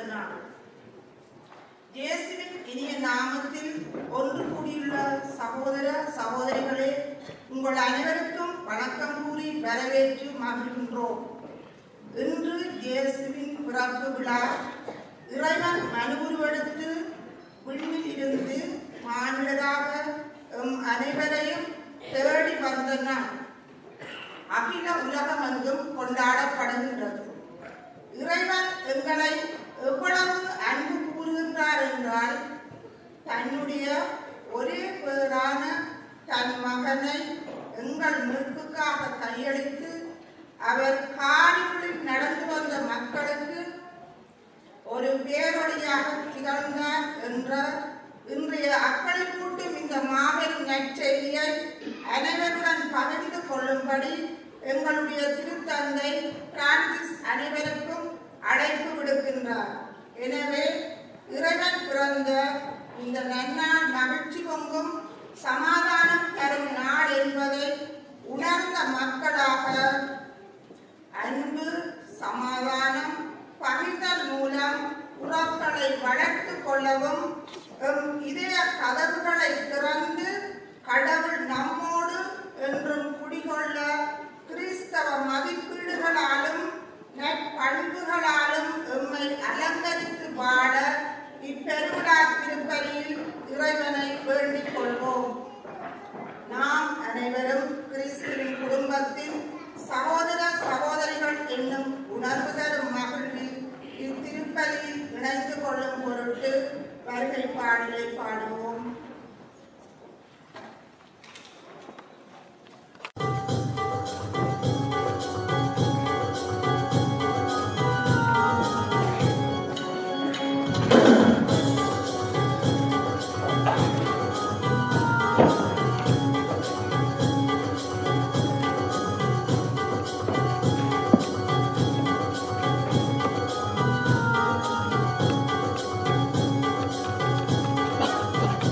நாள் இயேசுவின் இனிய நாமத்தில் ஒன்று கூடியுள்ள சகோதர சகோதரிகளே உங்கள் அனைவருக்கும் வணக்கம் கூறி வரவேற்று மகிழ்கின்றோம் இன்று இயேசுவின் பிறப்பு விழா இறைவன் மனுவுருவெடுத்து விண்ணில் இருந்து மானிடராக எம் அனைவரையும் தேடி வந்த நாள் அகில உலகமெங்கும் கொண்டாடப்படுகின்றது இறைவன் எங்களை எவ்வளவு அன்பு கூறுகின்றார் என்றால் தன்னுடைய ஒரே பேரான தன் மகனை எங்கள் மீட்புக்காக கையளித்து அவர் காடுகளில் நடந்து வந்த மக்களுக்கு ஒரு பேரொழியாக திகழ்ந்தார் என்ற இன்றைய அக்களிப்பூட்டும் இந்த மாபெரும் நற்செய்தியை அனைவருடன் பகிர்ந்து கொள்ளும்படி எங்களுடைய திருத்தந்தை பிரான்சிஸ் அனைவருக்கும் அழைப்பு விடுக்கின்றார் எனவே இறைவன் பிறந்த இந்த நன்னாள் மகிழ்ச்சி பொங்கும் சமாதானம் தரும் நாள் என்பதை உணர்ந்த மக்களாக அன்பு சமாதானம் பகிர்தல் மூலம் உறவுகளை வளர்த்துக் கொள்ளவும் எம் இதய கதவுகளை திறந்து கடவுள் நம்மோடு என்றும் குடிகொள்ள கிறிஸ்தவ மதிப்பீடுகளாலும் நற்பண்புகளாலும் எம்மை அலங்கரித்து வாழ இப்பெருவிழா திருப்பலியில் இறைவனை வேண்டிக் கொள்வோம் நாம் அனைவரும் கிறிஸ்துவின் குடும்பத்தின் சகோதர சகோதரிகள் என்னும் உணர்வு தரும் மகிழ்வில் இத்திருப்பலியில் இணைந்து கொள்ளும் பொருட்டு வருகை பாடலை பாடுவோம் Thank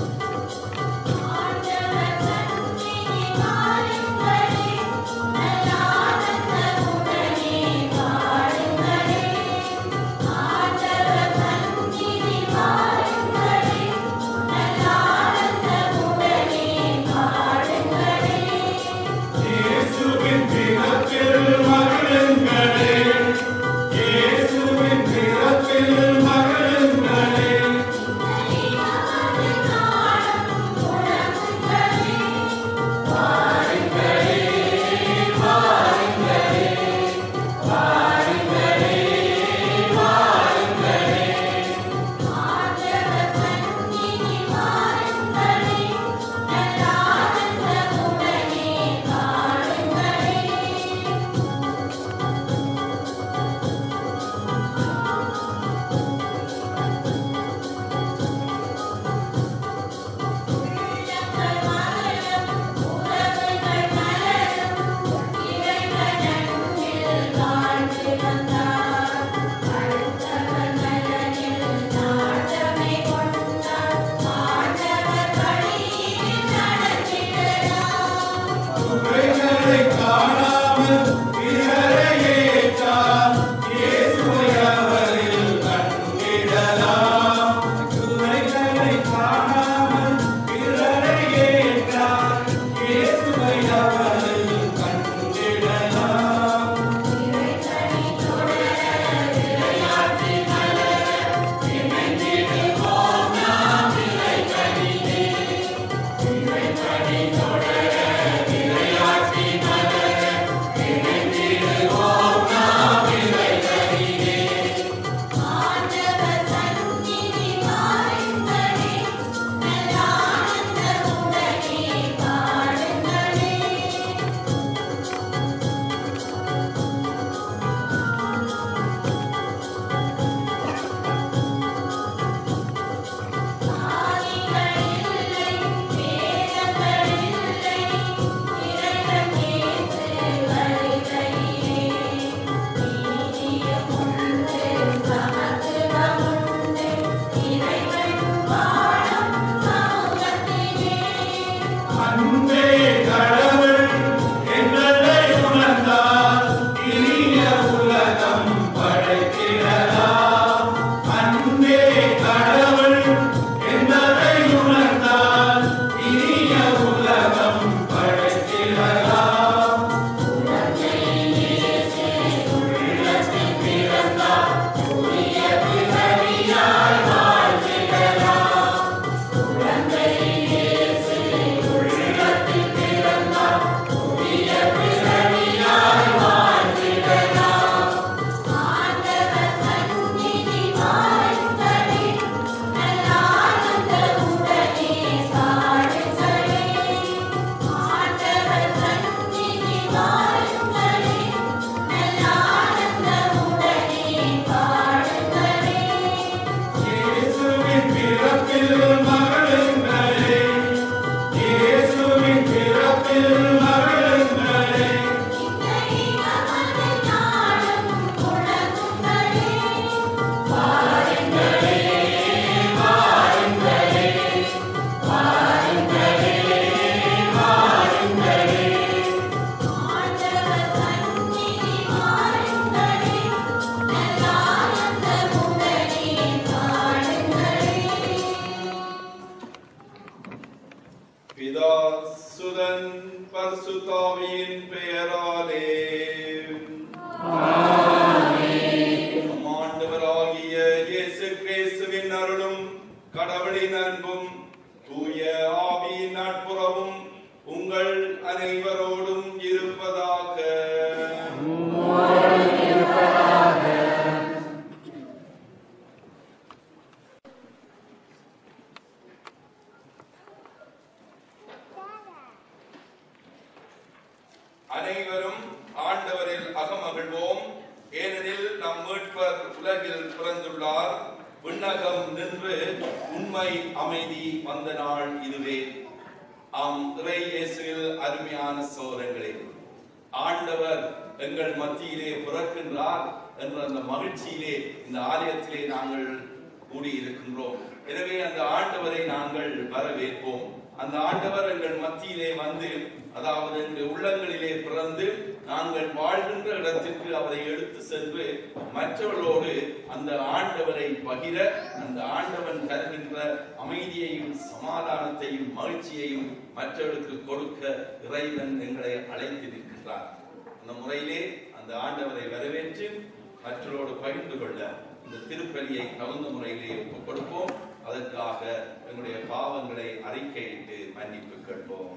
ஏனெனில் நம் மீட்பர் உலகில் பிறந்துள்ளார் விண்ணகம் நின்று உண்மை அமைதி வந்த நாள் இதுவே ஆம் இறை இயேசுவில் அருமையான சோதரங்களே ஆண்டவர் எங்கள் மத்தியிலே பிறக்கின்றார் என்ற அந்த மகிழ்ச்சியிலே இந்த ஆலயத்திலே நாங்கள் கூடியிருக்கின்றோம் எனவே அந்த ஆண்டவரை நாங்கள் வரவேற்போம் அந்த ஆண்டவர் எங்கள் மத்தியிலே வந்து அதாவது எங்கள் உள்ளங்களிலே பிறந்து நாங்கள் வாழ்கின்ற இடத்திற்கு அவரை எடுத்து சென்று மற்றவர்களோடு அந்த ஆண்டவரை பகிர அந்த ஆண்டவன் தருகின்ற அமைதியையும் சமாதானத்தையும் மகிழ்ச்சியையும் மற்றவர்களுக்கு கொடுக்க இறைவன் எங்களை அழைத்திருக்கின்றார் அந்த முறையிலே அந்த ஆண்டவரை வரவேற்று மற்றவரோடு பகிர்ந்து கொள்ள இந்த திருப்பலியை தகுந்த முறையிலே ஒப்புக் கொடுப்போம் அதற்காக எங்களுடைய பாவங்களை அறிக்கையிட்டு மன்னிப்பு கேட்போம்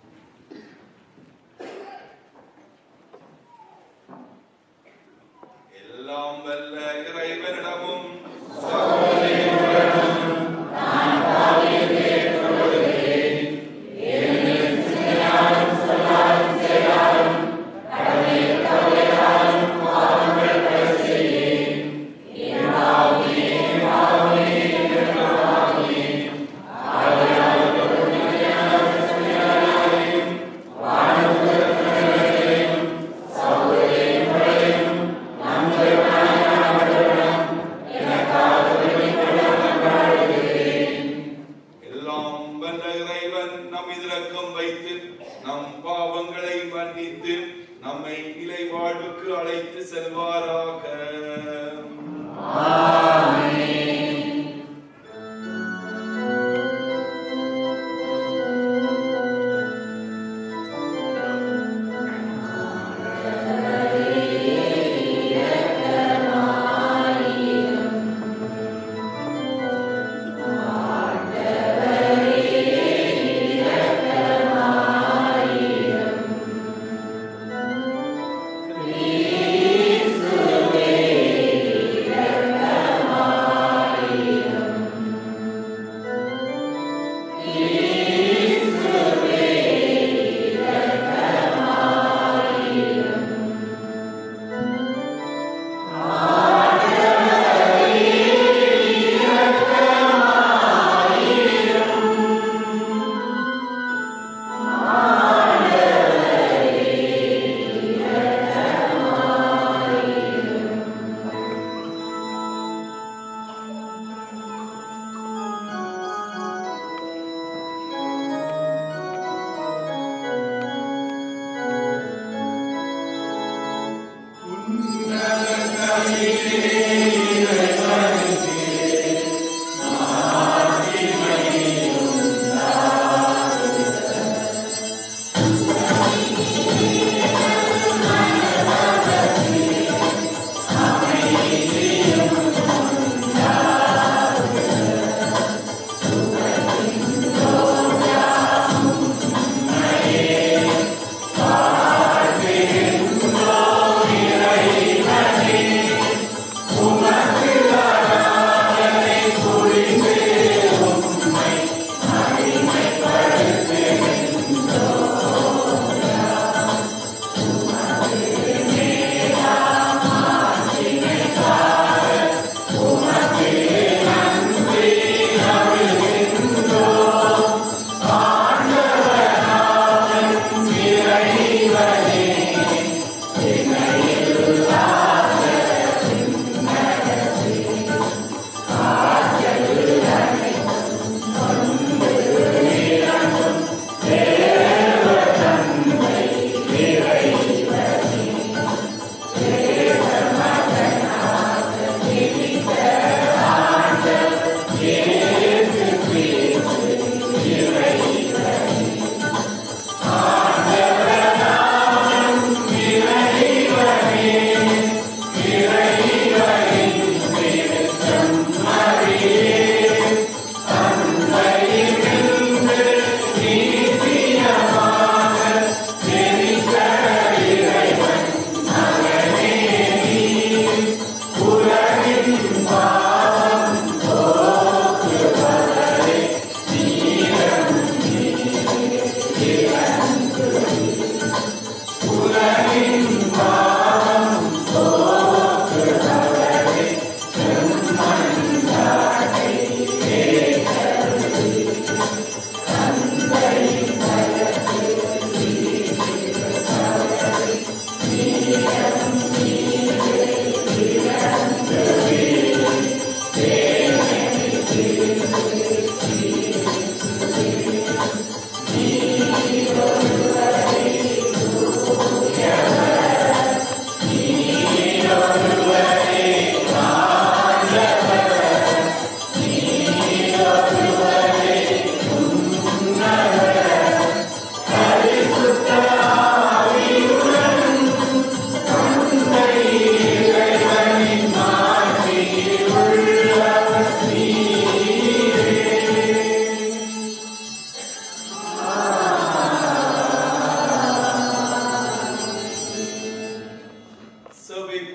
எல்லாம் வல்ல இறைவனிடமும் எல்லாம் வல்ல இறைவன் நம் இதிரக்கம் வைத்து நம் பாவங்களை மன்னித்து நம்மை நிலை வாழ்வுக்கு அழைத்து செல்வாராக Amen.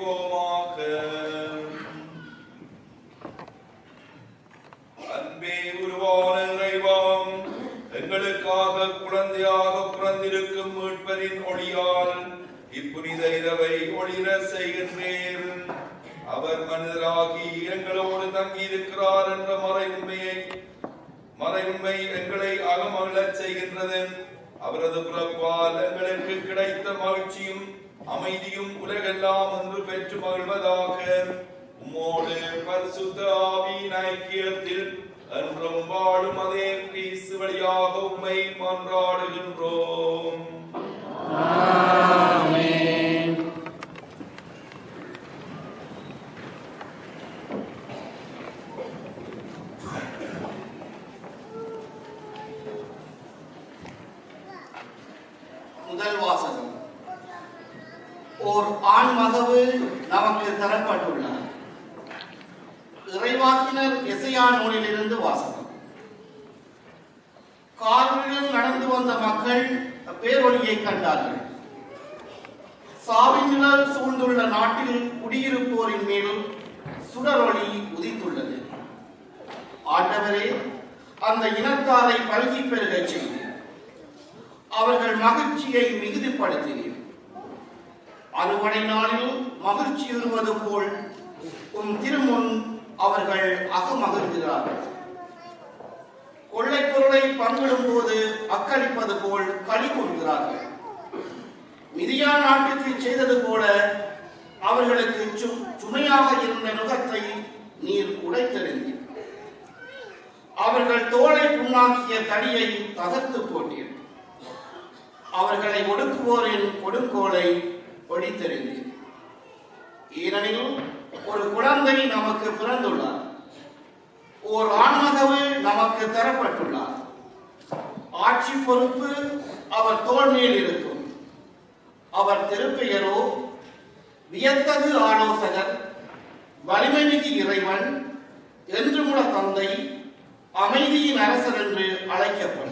ஜெபிப்போமாக அன்பே உருவான இறைவாம் எங்களுக்காக குழந்தையாக பிறந்திருக்கும் மீட்பரின் ஒளியால் இப்புனித இரவை ஒளிர செய்கின்றேன் அவர் மனிதராகி எங்களோடு தங்கியிருக்கிறார் என்ற மறை உண்மையை மறை உண்மை எங்களை அகமகிழச் செய்கின்றது அவரது பிறப்பால் எங்களுக்கு கிடைத்த மகிழ்ச்சியும் அமைதியும் உலகெல்லாம் என்று பெற்று மகிழ்வதாக உம்மோடு பரிசுத்த ஆவியின் ஐக்கியத்தில் என்றும் வாழும் அதே கிறிஸ்து வழியாக உம்மை மன்றாடுகின்றோம் முதல் வாசகம் ஓர் ஆண் மகவு நமக்கு தரப்பட்டுள்ளார் இறைவாக்கினர் எசையா நூலிலிருந்து வாசகம் கார்களில் நடந்து வந்த மக்கள் பேரொழியை கண்டார்கள் சாவின் நிழல் சூழ்ந்துள்ள நாட்டில் குடியிருப்போரின் மேல் சுடரொளி உதித்துள்ளது ஆண்டவரே அந்த இனத்தாரை பல்கி பெருகச் செய்தீர் அவர்கள் மகிழ்ச்சியை மிகுதிப்படுத்தினீர் அறுவடை நாளில் மகிழ்ச்சியுறுவது போல் உம் திருமுன் அவர்கள் அகமகிழ்கிறார்கள் கொள்ளைப் பொருளை பங்கிடும் போது அக்களிப்பது போல் களி கொள்கிறார்கள் மிதியா நாட்டுக்கு செய்தது போல அவர்களுக்கு சு- சுமையாக இருந்த நுகத்தை நீர் உடைத்தெறிந்தீர் அவர்கள் தோலை புண்ணாக்கிய தடியை தகர்த்து போட்டீர் அவர்களை ஒடுக்குவோரின் கொடுங்கோலை ஒடித்தெறிந்தீர் ஏனெனில் ஒரு குழந்தை நமக்கு பிறந்துள்ளார் ஓர் ஆண்மகவு நமக்கு தரப்பட்டுள்ளார் ஆட்சி பொறுப்பு அவர் தோள் மேல் இருக்கும் அவர் திருப்பெயரோ வியத்தகு ஆலோசகர் வலிமைமிகு இறைவன் என்றுமுள்ள தந்தை அமைதியின் அரசர் என்று அழைக்கப்படும்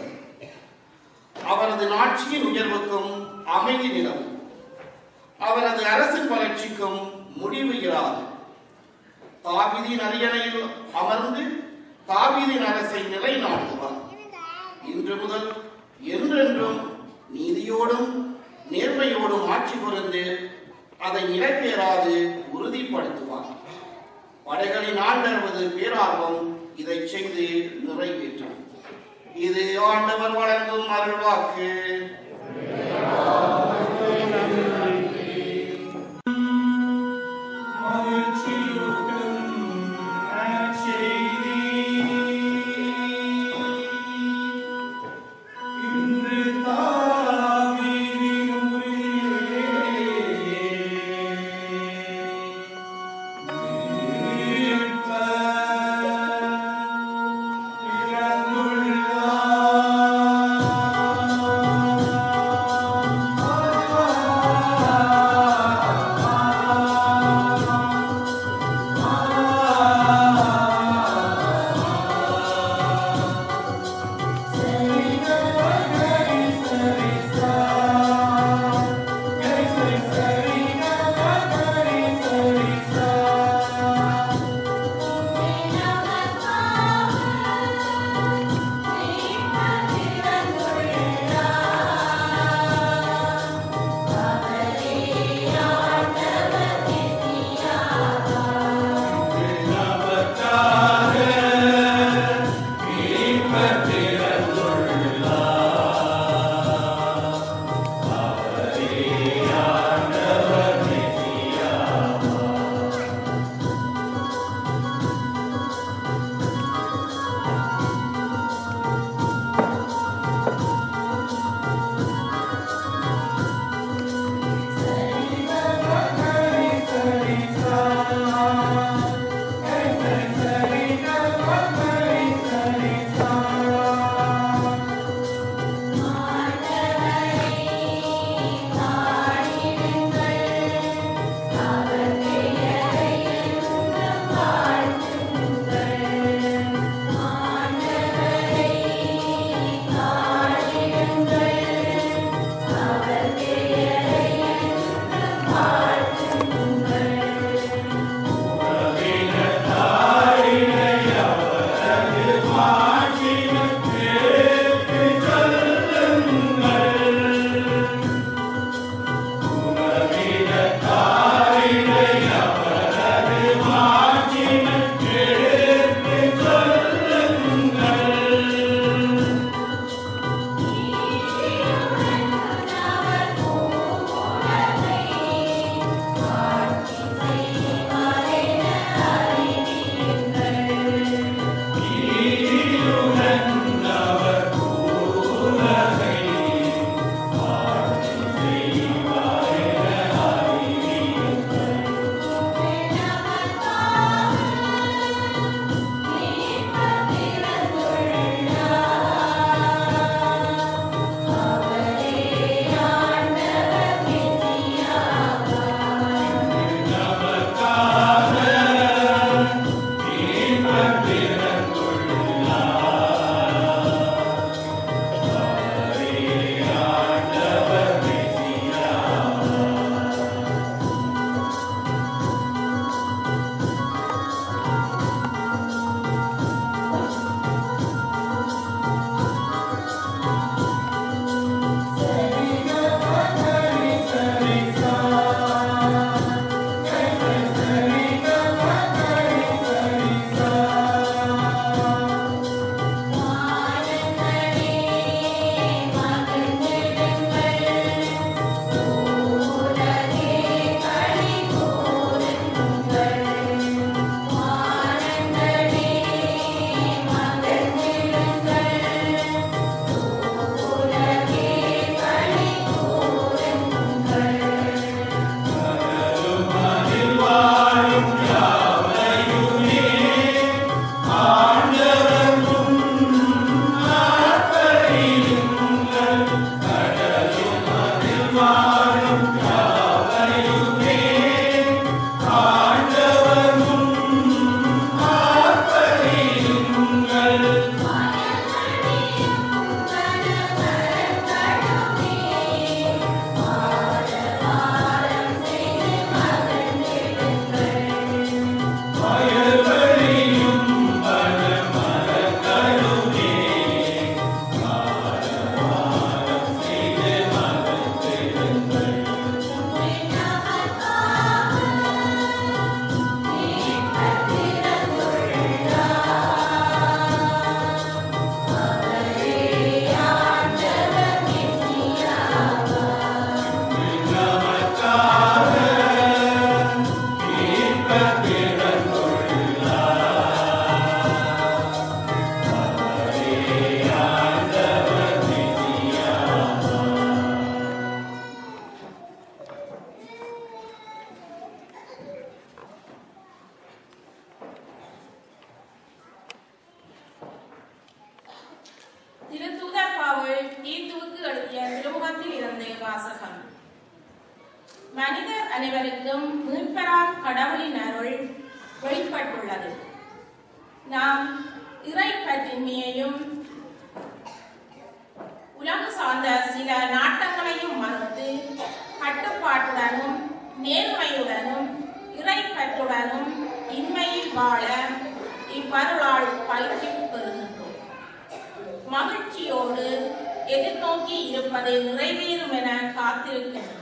அவரது நாட்சியின் உயர்வுக்கும் அமைதி நிலவும் அவரது அரசின் வளர்ச்சிக்கும் முடிவு இராது தாவீதின் அரியணையில் அமர்ந்து தாவீதின் அரசை நிலைநாட்டுவார் இன்று முதல் என்றென்றும் நீதியோடும் நேர்மையோடும் ஆட்சி புரிந்து அதை நிறைவேறாது உறுதிப்படுத்துவார் படைகளின் ஆண்டவது பேரார்வம் இதை செய்து நிறைவேற்றும் இது ஆண்டவர் வழங்கும் அருள்வாக்கு இறந்துள்ளார் அனைவருக்கும் மீட்பராம் கடவுளின் அருள் வெளிப்பட்டுள்ளது நாம் இறை பற்றின்மையையும் உலக சார்ந்த சில நாட்டங்களையும் மறுத்து கட்டுப்பாட்டுடனும் நேர்மையுடனும் இறை பற்றுடனும் இன்மையில் வாழ இப்பருளால் பயிற்சி பெறுகின்றோம் மகிழ்ச்சியோடு எதிர்நோக்கி இருப்பது நிறைவேறும் என காத்திருக்கின்றோம்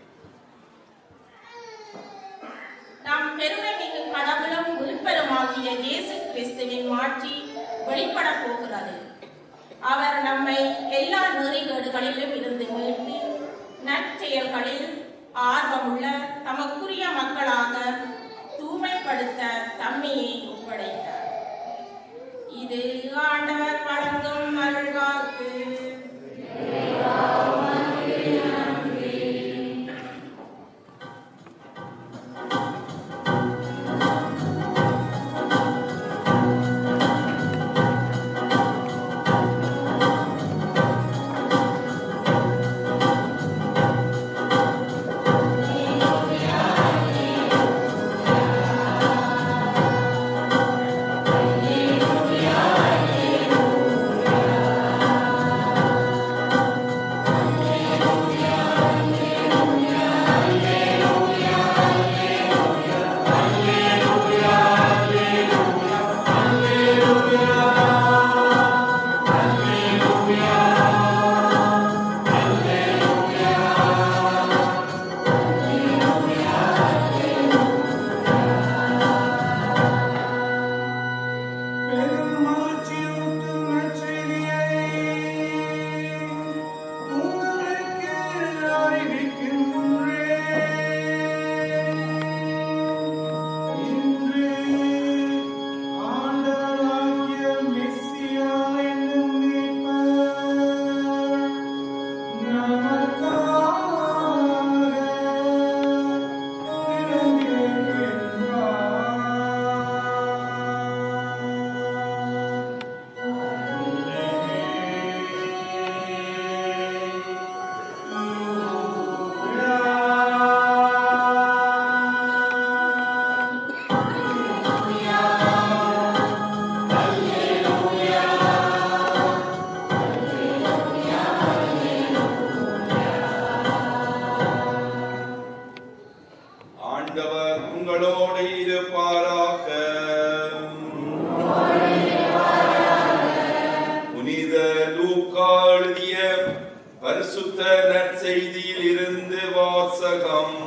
நாம் பெருமை மிகு கடவுளும் மீட்பருமாகிய இயேசு கிறிஸ்துவின் மாட்சி வெளிப்பட போகிறது அவர் நம்மை எல்லா நெறிகேடுகளிலும் இருந்து மீட்டு நற்செயல்களில் ஆர்வமுள்ள தமக்குரிய மக்களாக தூய்மைப்படுத்த தம்மையை ஒப்படைத்தார் இது ஆண்டவர் வழங்கும் அருள்வாக்கு பெரும் மகிழ்ச்சியூட்டும் நற்செய்தியை உங்களுக்கு அறிவிக்கின்றேன். இன்று ஆண்டவராகிய மெஸ்ஸியா என்னும் மீட்பர் நமக்காக ஆண்டவர் உங்களோடு இருப்பாராக புனித லூக்கா எழுதிய பரிசுத்த நற்செய்தியில் இருந்து வாசகம்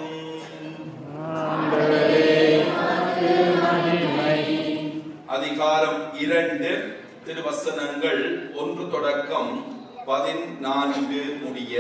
அதிகாரம் இரண்டு திருவசனங்கள் ஒன்று தொடக்கம் பதினான்கு முடிய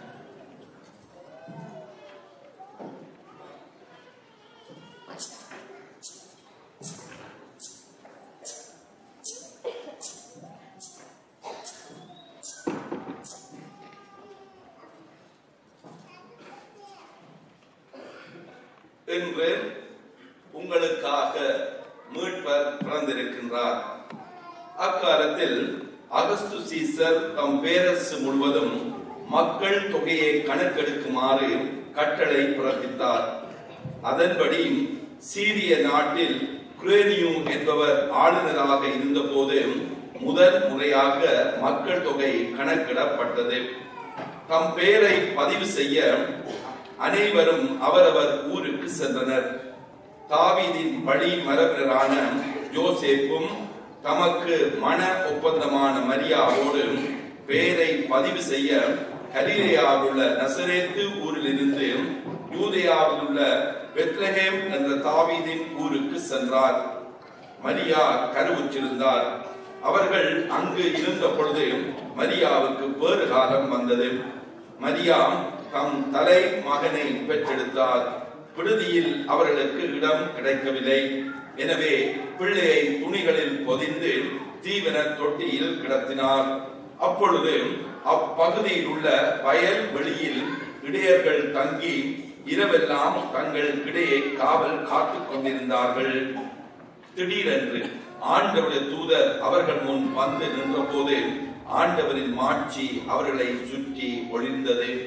என்று உங்களுக்காக மீட்பர் பிறந்திருக்கின்றார் அக்காலத்தில் அகஸ்து சீசர் தம் பேரரசு முழுவதும் மக்கள் தொகையை கணக்கெடுக்குமாறு கட்டளை பிறப்பித்தார் அதன்படி சீரிய நாட்டில் குரேனியு என்பவர் ஆளுநராக இருந்தபோது முதல் முறையாக மக்கள் தொகை கணக்கிடப்பட்டது தம் பெயரை பதிவு செய்ய அனைவரும் அவரவர் ஊருக்கு சென்றனர் தாவீதின் வழி மரபினரான யோசேப்பும் தமக்கு மன ஒப்பந்தமான மரியாவோடு பெயரை பதிவு செய்ய கலிலேயாவுள்ள நசரேத்து ஊரிலிருந்து யூதேயாவில் உள்ள பெத்லஹேம் என்ற தாவீதின் ஊருக்கு சென்றார் மரியா கருவுற்றிருந்தார் அவர்கள் அங்கு இருந்த பொழுது மரியாவுக்கு பேறு காலம் வந்தது மரியா தம் தலை மகனை பெற்றெடுத்தார் விடுதியில் அவர்களுக்கு இடம் கிடைக்கவில்லை எனவே பிள்ளையை துணிகளில் பொதிந்து தீவன தொட்டியில் கிடத்தினார் அப்பொழுது அப்பகுதியில் உள்ள வயல் வெளியில் இடையர்கள் தங்கி இரவெல்லாம் தங்கள் கிடையை காவல் காத்துக் கொண்டிருந்தார்கள் திடீரென்று ஆண்டவருடைய தூதர் அவர்கள் முன் வந்து நின்றபோது ஆண்டவரின் மாட்சி அவர்களை சுற்றி ஒளிர்ந்தது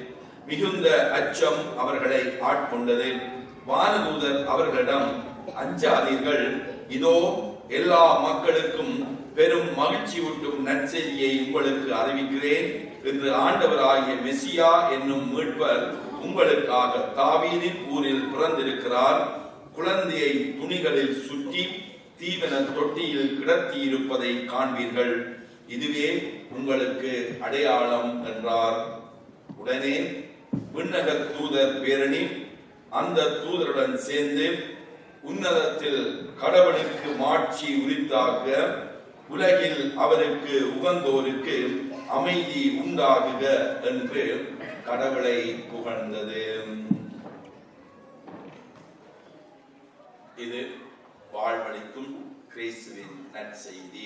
மிகுந்த அச்சம் அவர்களை ஆட்கொண்டது வானதூதர் அவர்களிடம் அஞ்சாதீர்கள் இதோ எல்லா மக்களுக்கும் பெரும் மகிழ்ச்சியூட்டும் நற்செய்தியை உங்களுக்கு அறிவிக்கிறேன் என்று ஆண்டவராகிய மெசியா என்னும் மீட்பர் உங்களுக்காக தாவீதின் ஊரில் பிறந்திருக்கிறார் குழந்தையை துணிகளில் சுற்றி தீவன தொட்டியில் கிடத்தி இருப்பதை காண்பீர்கள் இதுவே உங்களுக்கு அடையாளம் என்றார் உடனே விண்ணகர் தூதர் பேரணி அந்த தூதருடன் சேர்ந்து உன்னதத்தில் கடவுளுக்கு மாட்சி உரித்தாக உலகில் அவருக்கு உகந்தோருக்கு அமைதி உண்டாகுக என்று கடவுளை புகழ்ந்தது இது வாழ்வளிக்கும் கிறிஸ்துவின் நற்செய்தி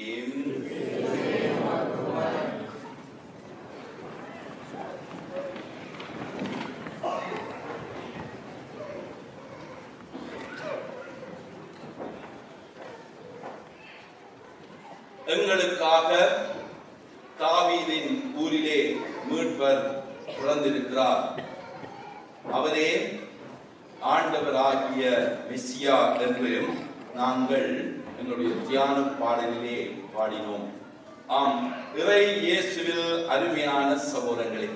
எங்களுக்காக தாவீதின் ஊரிலே மீட்பர் பிறந்திருக்கிறார் அவரே ஆண்டவராகிய மெஸ்ஸியா என்று நாங்கள் எங்களுடைய தியான பாடலிலே பாடினோம் ஆம் இறை இயேசுவில் அருமையான சகோதரங்களே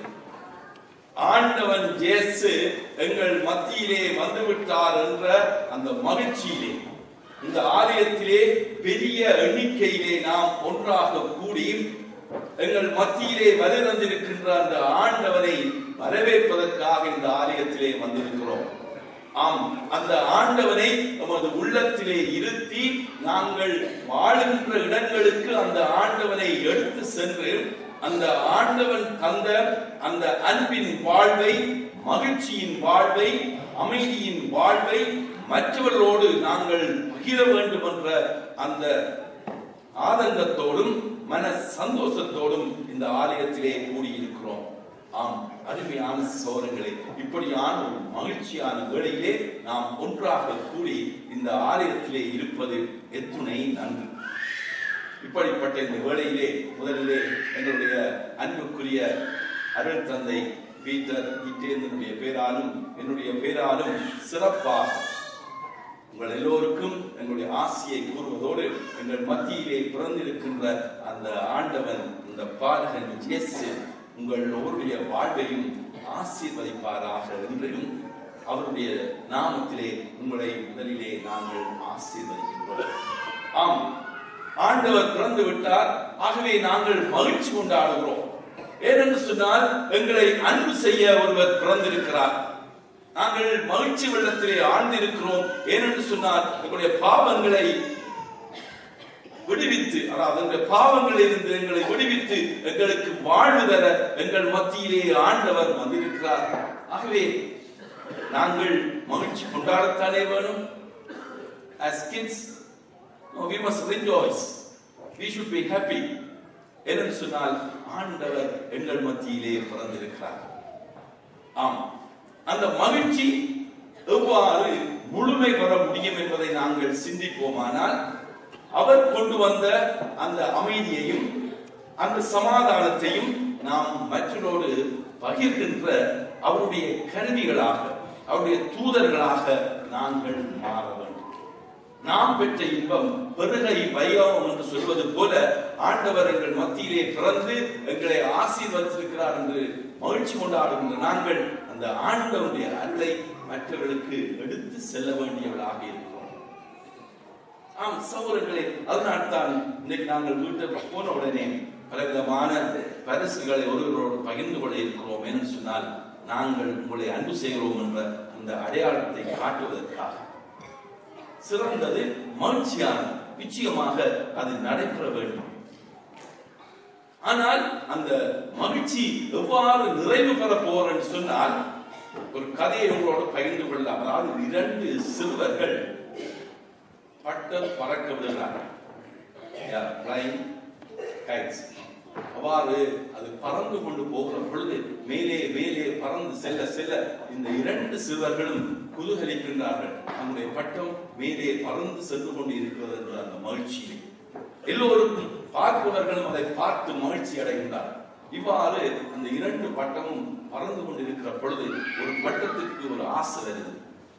ஆண்டவன் இயேசு எங்கள் மத்தியிலே வந்துவிட்டார் என்ற அந்த மகிழ்ச்சியிலே இந்த ஆலயத்திலே பெரிய எண்ணிக்கையிலே நாம் ஒன்றாக கூடி எங்கள் மத்தியிலே வருவந்திருக்கின்ற அந்த ஆண்டவனை வரவேற்பதற்காக இந்த ஆலயத்திலே வந்திருக்கிறோம் ஆம் அந்த ஆண்டவனை நமது உள்ளத்திலே இருத்தி நாங்கள் வாழுகின்ற இடங்களுக்கு அந்த ஆண்டவனை எடுத்து சென்று அந்த ஆண்டவன் தந்த அந்த அன்பின் வாழ்வை மகிழ்ச்சியின் வாழ்வை அமைதியின் வாழ்வை மற்றவர்களோடு நாங்கள் பகிர வேண்டும் என்ற அந்த ஆனந்தத்தோடும் மன சந்தோஷத்தோடும் இந்த ஆலயத்திலே கூடியிருக்கிறோம் ஆம் அருமையான சோரங்களே இப்படியான ஒரு மகிழ்ச்சியான வேளையிலே நாம் ஒன்றாக கூடி இந்த ஆலயத்திலே இருப்பது எத்துணை நன்று இப்படிப்பட்ட இந்த வேளையிலே முதலிலே எங்களுடைய அன்புக்குரிய அருள் தந்தை பீட்டர் இட்டேந்தனுடைய பேராலும் என்னுடைய பேராலும் சிறப்பாக உங்கள் எல்லோருக்கும் எங்களுடைய ஆசியை கூறுவதோடு எங்கள் மத்தியிலே பிறந்திருக்கின்ற அந்த ஆண்டவன் இந்த பாலகன் இயேசு உங்கள் ஒருடைய வாழ்வையும் ஆசீர்வதிப்பாராக என்றும் அவருடைய நாமத்திலே உங்களை முதலிலே நாங்கள் ஆசீர்வதிக்கின்றோம் ஆம் ஆண்டவர் பிறந்து விட்டார் ஆகவே நாங்கள் மகிழ்ச்சி கொண்டாடுகிறோம் ஏனென்று சொன்னால் எங்களை அன்பு செய்ய ஒருவர் பிறந்திருக்கிறார் நாங்கள் மகிழ்ச்சி வெள்ளத்திலே ஆழ்ந்திருக்கிறோம் ஏனென்று சொன்னால் எங்களுடைய பாவங்களை விடுவித்து அதாவது எங்களுடைய பாவங்களில் இருந்து எங்களை விடுவித்து எங்களுக்கு வாழ்வு தர எங்கள் மத்தியிலே ஆண்டவர் வந்திருக்கிறார் ஆகவே நாங்கள் மகிழ்ச்சி கொண்டாடத்தானே வேணும் as kids no, we must rejoice we should be happy என்று சொன்னால் ஆண்டவர் எங்கள் மத்தியிலே பிறந்திருக்கிறார் ஆம் அந்த மகிழ்ச்சி எவ்வாறு முழுமை பெற முடியும் என்பதை நாங்கள் சிந்திப்போமானால் அவர் கொண்டு வந்த அந்த அமைதியையும் அந்த சமாதானத்தையும் நாம் மற்றோடு பகிர்கின்ற அவருடைய கருவிகளாக அவருடைய தூதர்களாக நாங்கள் மாற வேண்டும் நாம் பெற்ற இன்பம் பெருகை வைபவம் என்று சொல்வது போல ஆண்டவர் எங்கள் மத்தியிலே பிறந்து எங்களை ஆசீர்வதித்திருக்கிறார் என்று மகிழ்ச்சி கொண்டாடுகின்ற நாங்கள் அந்த ஆண்டவருடைய அருளை மற்றவர்களுக்கு எடுத்து செல்ல வேண்டியவர்களாக இருக்கிறோம் ஆம் சகோதரர்களே அதனால்தான் இன்னைக்கு நாங்கள் வீட்டுக்கு போன உடனே பலவிதமான பரிசுகளை ஒருவரோடு பகிர்ந்து கொள்ள இருக்கிறோம் என்று சொன்னால் நாங்கள் உங்களை அன்பு செய்கிறோம் என்ற அந்த அடையாளத்தை காட்டுவதற்காக சிறந்தது மகிழ்ச்சியான நிச்சயமாக அது நடைபெற வேண்டும் ஆனால் அந்த மகிழ்ச்சி எவ்வாறு நிறைவு பெற போறோம் என்று சொன்னால் ஒரு கதையை உங்களோடு பகிர்ந்து கொள்ளலாம் அதாவது இரண்டு சிறுவர்கள் பட்டம் பறக்க விடுகிறார்கள் Yeah, flying kites. அவ்வாறு அது பறந்து கொண்டு போகிற பொழுது மேலே மேலே பறந்து செல்ல செல்ல இந்த இரண்டு சிறுவர்களும் குதூகலிக்கின்றார்கள் நம்முடைய பட்டம் மேலே பறந்து சென்று கொண்டு இருக்கிறது என்ற அந்த மகிழ்ச்சியிலே எல்லோருக்கும் பார்ப்பவர்களும் அதை பார்த்து மகிழ்ச்சி அடைகின்றார்கள் இவ்வாறு அந்த இரண்டு பட்டமும் பறந்து கொண்டிருக்கிற பொழுது ஒரு பட்டத்திற்கு ஒரு ஆசை வருது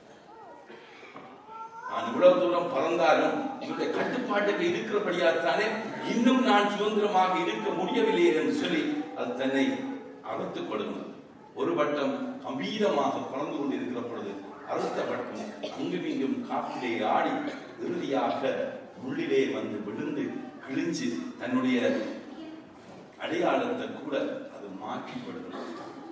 நான் இவ்வளவு தூரம் பறந்தாலும் இவருடைய கட்டுப்பாட்டுக்கு இருக்கிறபடியாத்தானே இன்னும் நான் சுதந்திரமாக இருக்க முடியவில்லையே என்று சொல்லி அது தன்னை அறுத்துக் கொள்ளுங்கள் ஒரு பட்டம் கம்பீரமாக பறந்து கொண்டிருக்கிற பொழுது அடுத்த பட்டம் அங்கும் இங்கும் காற்றிலே ஆடி இறுதியாக முள்ளிலே வந்து விழுந்து கிழிஞ்சு தன்னுடைய அடையாளத்தை கூட அது மாற்றிப்படுகிறது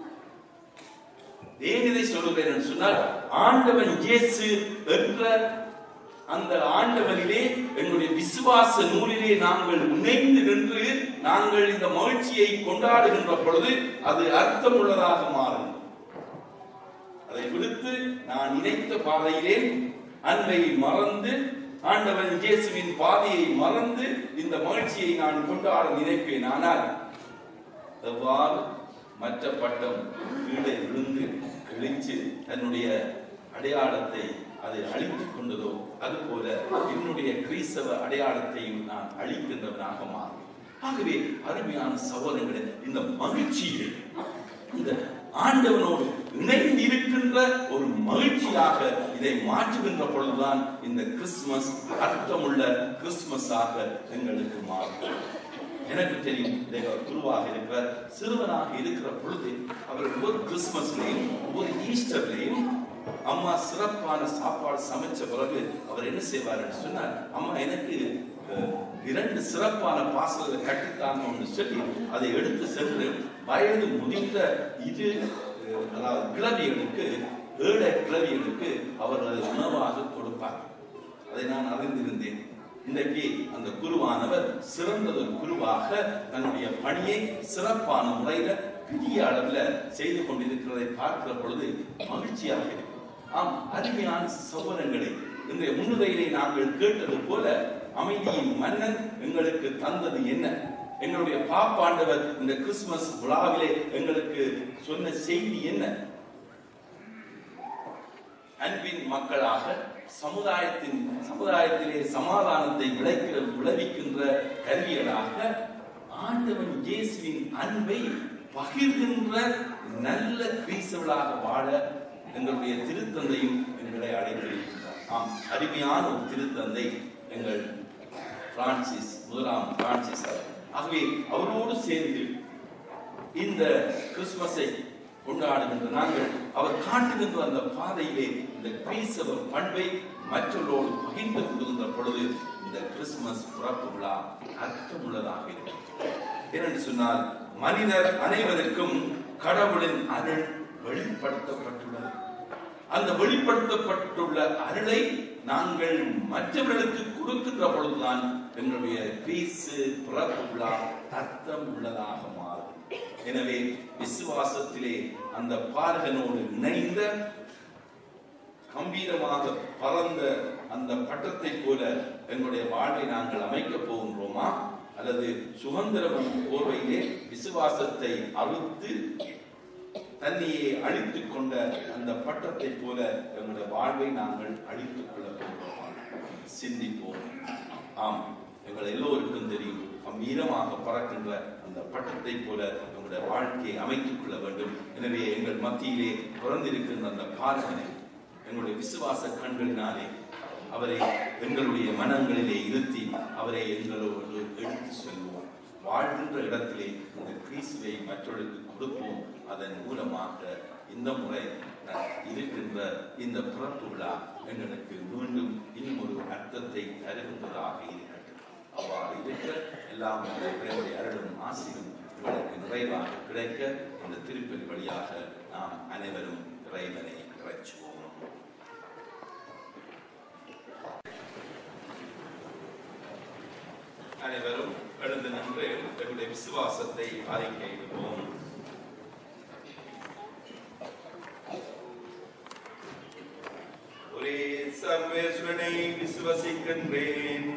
ஏன் இதை சொல்லுகிறேன் என்று சொன்னால் ஆண்டவன் இயேசு என்ற அந்த ஆண்டவனிலே எங்களுடைய விசுவாச நூலிலே நாங்கள் இணைந்து நின்று நாங்கள் இந்த மகிழ்ச்சியை கொண்டாடுகின்ற பொழுது அது அர்த்தமுள்ளதாக மாறும் அதை விடுத்து நான் நினைத்த பாதையிலே அன்பை மறந்து ஆண்டவன் இயேசுவின் பாதையை மறந்து இந்த மகிழ்ச்சியை நான் கொண்டாட நினைப்பேன் ஆனால் எவ்வாறு மற்ற பட்டம் கீழே விழுந்து கிழிச்சு தன்னுடைய அடையாளத்தை அதை அழித்துக் கொண்டதோ அதுபோல என்னுடைய கிறிஸ்தவ அடையாளத்தையும் நான் அழிக்கின்றவனாக மாறும் ஆகவே அருமையான சகோதரங்களே இந்த மகிழ்ச்சியை இந்த ஆண்டவனோடு இணைந்து இருக்கின்ற ஒரு மகிழ்ச்சியாக இதை மாற்றுகின்ற பொழுதுதான் இந்த கிறிஸ்துமஸ் அர்த்தமுள்ள கிறிஸ்துமஸாக எங்களுக்கு மாறும் எனக்கு தெரியும் இதை அவர் குருவாக இருக்கிற சிறுவனாக இருக்கிற பொழுது அவர் ஒவ்வொரு கிறிஸ்துமஸ்லையும் ஒவ்வொரு ஈஸ்டர்லையும் அம்மா சிறப்பான சாப்பாடு சமைச்ச பிறகு அவர் என்ன செய்வார் சொன்னார் அம்மா எனக்கு அஹ், இரண்டு சிறப்பான பாசல்களை கட்டித்தாங்கன்னு சொல்லி அதை எடுத்து சென்று வயது முதிர்ந்த இது அஹ், அதாவது கிளவியனுக்கு ஏழை கிளவியனுக்கு அவர் அதை உணவாக கொடுப்பார் அதை நான் அறிந்திருந்தேன் இன்றைக்கு அந்த குருவானவர் சிறந்ததொரு குருவாக தன்னுடைய பணியை சிறப்பான முறையில பெரிய அளவுல செய்து கொண்டிருக்கிறதை பார்க்கிற பொழுது மகிழ்ச்சியாக இருக்கும் ஆம் அருமையான சகோதரங்களை இன்றைய முன்னுரையிலே நாங்கள் கேட்டது போல அமைதியின் மன்னன் எங்களுக்கு தந்தது என்ன எங்களுடைய பாப்பாண்டவர் இந்த கிறிஸ்துமஸ் விழாவிலே எங்களுக்கு சொன்ன செய்தி என்ன அன்பின் மக்களாக சமுதாயத்தின் சமுதாயத்திலே சமாதானத்தை விளைக்கிற விளைவிக்கின்ற கருவியலாக ஆண்டவன் இயேசுவின் அன்பை பகிர்கின்ற நல்ல கிறிஸ்தவர்களாக வாழ எங்களுடைய திருத்தந்தையும் எங்களை அழைத்திருக்கிறார் ஆம் அருமையான ஒரு திருத்தந்தை எங்கள் பிரான்சிஸ் முதலாம் பிரான்சிஸ் அவர். ஆகவே அவரோடு சேர்ந்து இந்த கிறிஸ்துமஸை கொண்டாடுகின்ற நாங்கள் அவர் காட்டுகின்ற அந்த பாதையிலே இந்த கிறிஸ்தவ பண்பை மற்றவர்களோடு பகிர்ந்து கொள்கின்ற பொழுது இந்த கிறிஸ்துமஸ் பிறப்பு விழா அர்த்தமுள்ளதாக இருக்கும் ஏனென்று சொன்னால் மனிதர் அனைவருக்கும் கடவுளின் அருள் வெளிப்படுத்தப்பட்டுள்ளது அந்த வெளிப்படுத்தப்பட்டுள்ள அருளை நாங்கள் மற்றவர்களுக்கு கொடுக்கின்ற பொழுதுதான் எங்களுடைய கிறிஸ்து பிறப்பு விழா அர்த்தம் உள்ளதாக மாறும் எனவே விசுவாசத்திலே அந்த பாலகனோடு இணைந்த கம்பீரமாக பறந்த அந்த பட்டத்தை போல எங்களுடைய வாழ்வை நாங்கள் அமைக்கப் போகின்றோமா அல்லது சுதந்திரம் போர்வையிலே விசுவாசத்தை அறுத்து தன்னையே அழித்துக் கொண்ட அந்த பட்டத்தை போல எங்களுடைய வாழ்வை நாங்கள் அழித்துக் கொள்ள போகிறோமா சிந்திப்போம் ஆம் எங்கள் எல்லோருக்கும் தெரியும் கம்பீரமாக பறக்கின்ற அந்த பட்டத்தை போல எங்களுடைய வாழ்க்கையை அமைத்துக் கொள்ள வேண்டும் எனவே எங்கள் மத்தியிலே பிறந்திருக்கின்ற அந்த பாலகனை எங்களுடைய விசுவாச கண்களினாலே அவரை எங்களுடைய மனங்களிலே இருத்தி அவரை எங்களோடு எடுத்து செல்வோம் வாழ்கின்ற இடத்திலே இந்த கிறிஸ்துவை மற்றவர்களுக்கு கொடுப்போம் அதன் மூலமாக இந்த முறை ந- இருக்கின்ற இந்த பிறப்பு விழா எங்களுக்கு மீண்டும் இன்னும் ஒரு அர்த்தத்தை தருகின்றதாக இருக்கட்டும் அவ்வாறு இருக்க எல்லாம் இறைவனுடைய அருளும் ஆசிரும் உங்களுக்கு நிறைவாக கிடைக்க இந்த திருப்பதி வழியாக நாம் அனைவரும் இறைவனை இறைச்சுவோம் அனைவரும் எழுந்து நின்று எங்களுடைய விசுவாசத்தை அறிக்கையிடுவோம் ஒரே சர்வேஸ்வரனை விசுவசிக்கின்றேன்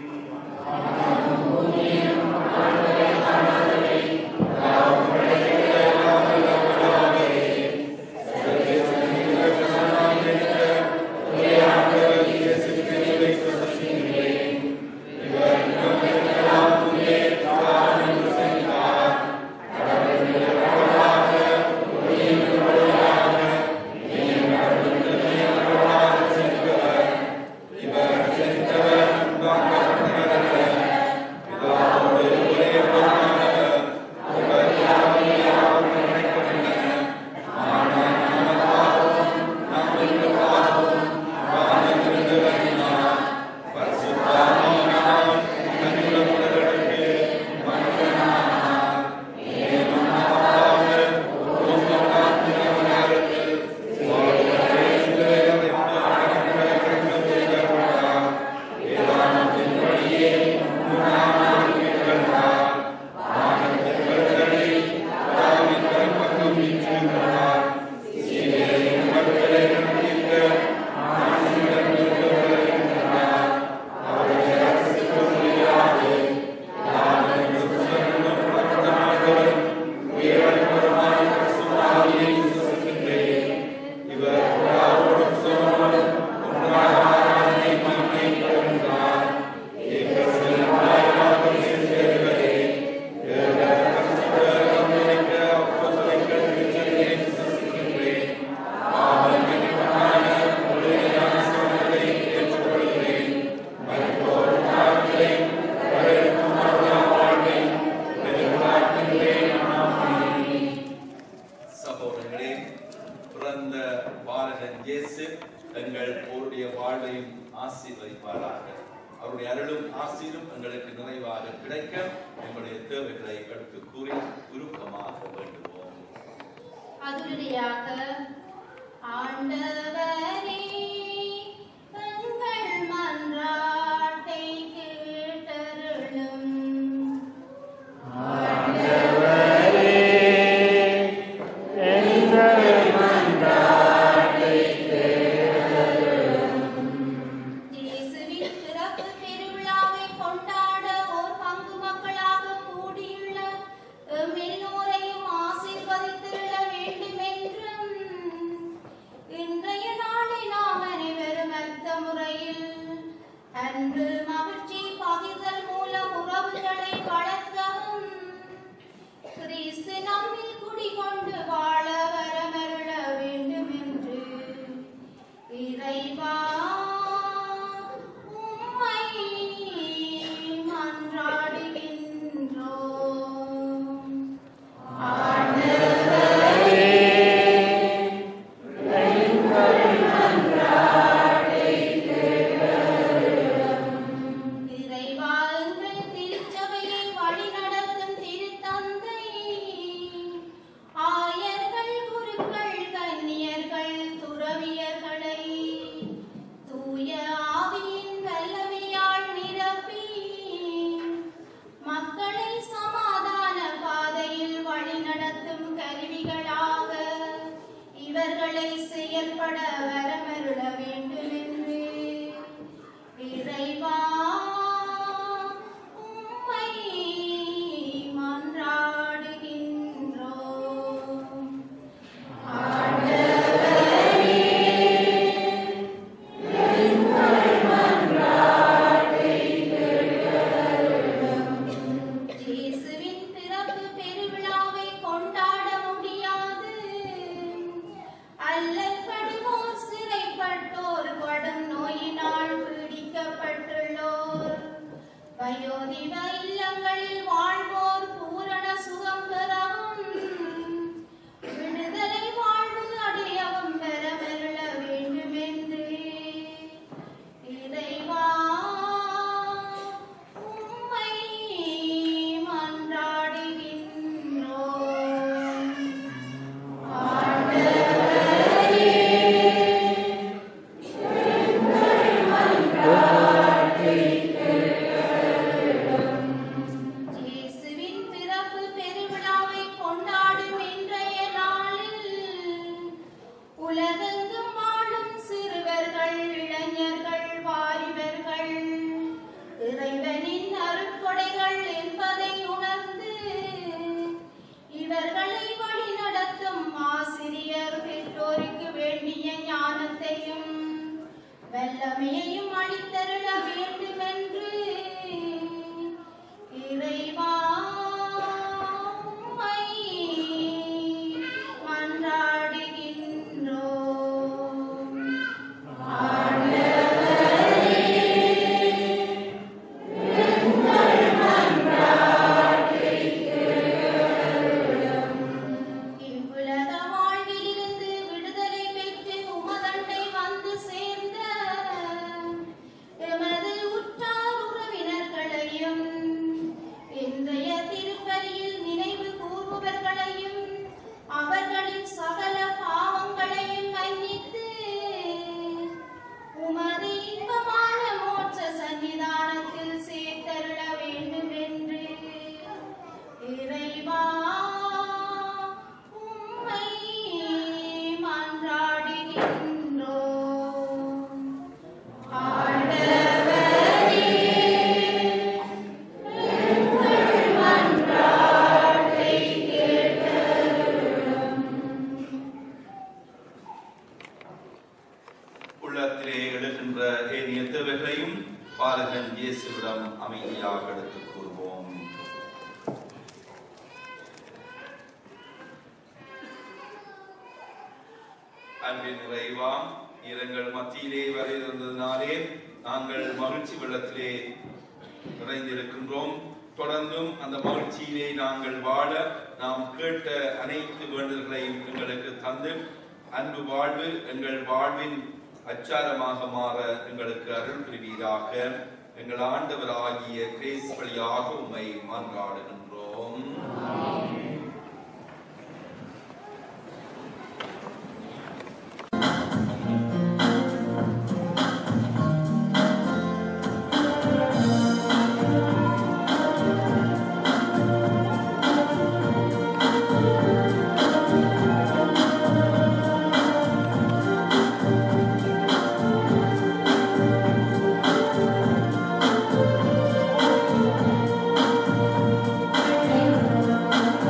Amen. தருவாராக அவருடைய அருளும் ஆசீரும் எங்களுக்கு நிறைவாக கிடைக்க எங்களுடைய தேவைகளை எடுத்து கூறி உருக்கமாக வேண்டுவோம் அதுரியாக ஆண்டவரே எங்கள் மன்றாட்டை கேட்டருளும் இயேசுவின் பிறப்பு பெருவிழாவை கொண்டாட ஓர் பங்கு மக்களாக கூடியுள்ள எம் எல்லோரையும் ஆசீர்வதித்திருள வேண்டுமென்றும் இன்றைய நாளில் நாம் அனைவரும் அர்த்த முறையில் அன்பு மகிழ்ச்சி பகிர்தல் மூலம் உறவுகளை வளர்க்கவும் கிறிஸ்து நம்மில் குடிகொண்டு வாழ வரமருள வேண்டும் என்று இறைவா உம்மை மன்றாடுகின்றோம் இறைவா எங்கள் திருச்சபையை வழிநடத்தும் திருத்தந்தை ஆயர்கள் குருக்கள் கன்னியர்கள் துறவியர்களை தூய ஆவியின் வல்லமையால் நிரப்பி மக்களை சமாதான பாதையில் வழிநடத்தும் கருவிகளாக இவர்களை செயல்பட வரமருள வேண்டும் என்று இறைவா உம்மை மன்றாடுகின்றோம் இயேசுவின் பிறப்பு பெருவிழாவை கொண்டாட முடியாது அல்லற்படுவோர் சிறைப்பட்டோர் கடும் நோயினால் பீடிக்கப்பட்டுள்ளோர் வயோதிப இல்லங்களில் வாழ்வோர் பூரண சுகம் பெறவும் விடுதலை வாழ்வு அடையவும் பெறமருள வேண்டுமென்று இறைவா உம்மை மன்றாடுகின்றோம் இயேசுவின் பிறப்பு பெருவிழாவை கொண்டாடும் இன்றைய நாளில் உலகெங்கும் வாழும் சிறுவர்கள் இளைஞர்கள் வாலிபர்கள் இறைவனின் அருட்கொடைகள் என்பதை உணர்ந்து இவர்களை வழிநடத்தும் ஆசிரியர் பெற்றோருக்கு வேண்டிய ஞானத்தையும் வல்லமையையும் அளித்தருள வேண்டுமென்று இறைவா உம்மை மன்றாடுகின்றோம் இவ்வுலக வாழ்விலிருந்து விடுதலை பெற்று உமதண்டை வந்து சேர்ந்த எமது உற்றார் உறவினர்களையும் இன்றைய திருப்பலியில் நினைவு கூறுபவர்களையும் அவர்களின் சகல பாவங்களையும் மன்னித்து உமது இன்பமான மோட்ச சன்னிதானத்தில் சேர்த்தருள வேண்டும் என்று இறைவா உம்மை மன்றாடுகின்றோம் ஆண்டவரே எங்கள் மன்றாட்டை கேட்டருளும் உள்ளத்திலே எழுகின்ற ஏனைய தேவைகளையும் பாலகன் இயேசுவிடம் அமைதியாக எடுத்துக் கூறுவோம் அன்பின் நிறைவா இரங்கள் மத்தியிலே வரையிருந்ததினாலே நாங்கள் மகிழ்ச்சி வெள்ளத்திலே நிறைந்திருக்கின்றோம் தொடர்ந்தும் அந்த மகிழ்ச்சியிலே நாங்கள் வாழ நாம் கேட்ட அனைத்து வேண்டுதல்களையும் எங்களுக்கு தந்து அன்பு வாழ்வு எங்கள் வாழ்வின் அச்சாரமாக மாற எங்களுக்கு அருள் புரிவீராக எங்கள் ஆண்டவராகிய கிரேஸ் வழியாக உம்மை மன்றாடுகின்றோம் ஆமென்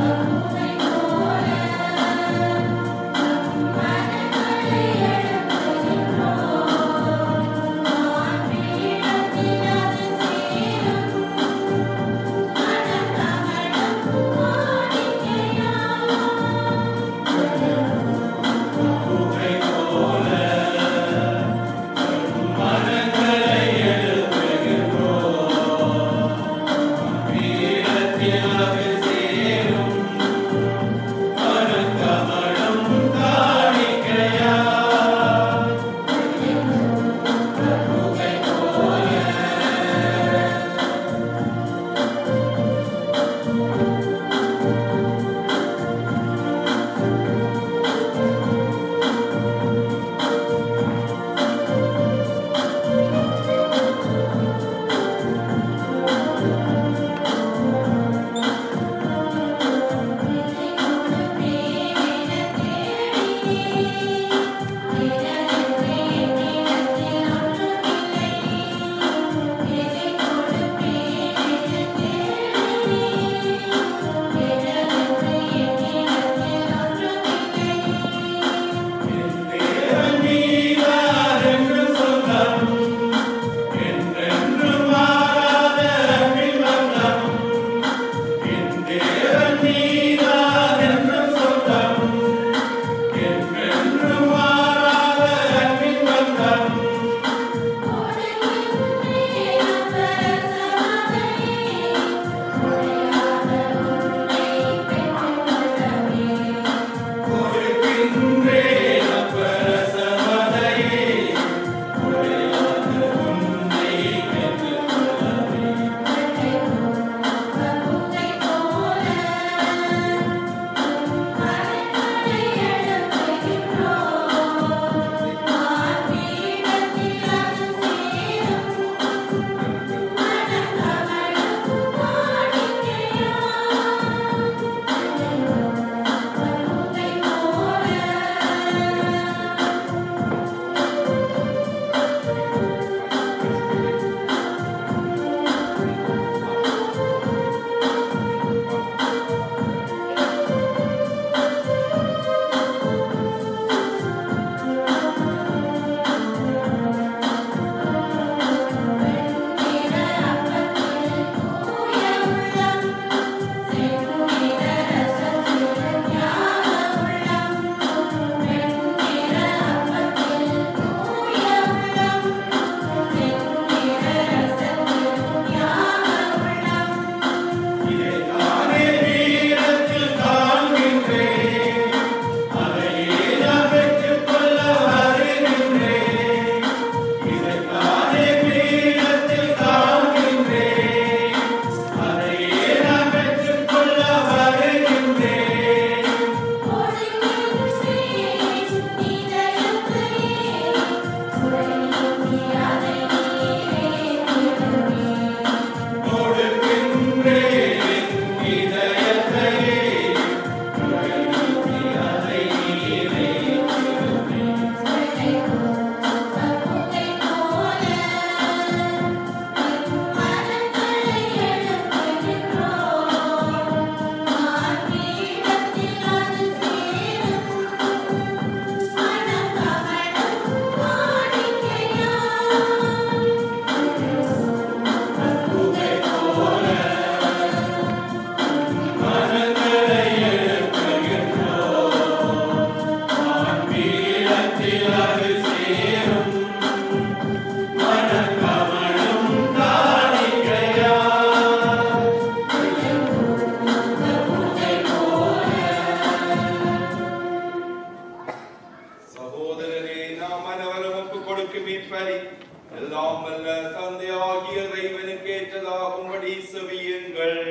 தேவனாகிய இறைவனுக்கு ஏற்றதாகும்படி செவியுங்கள்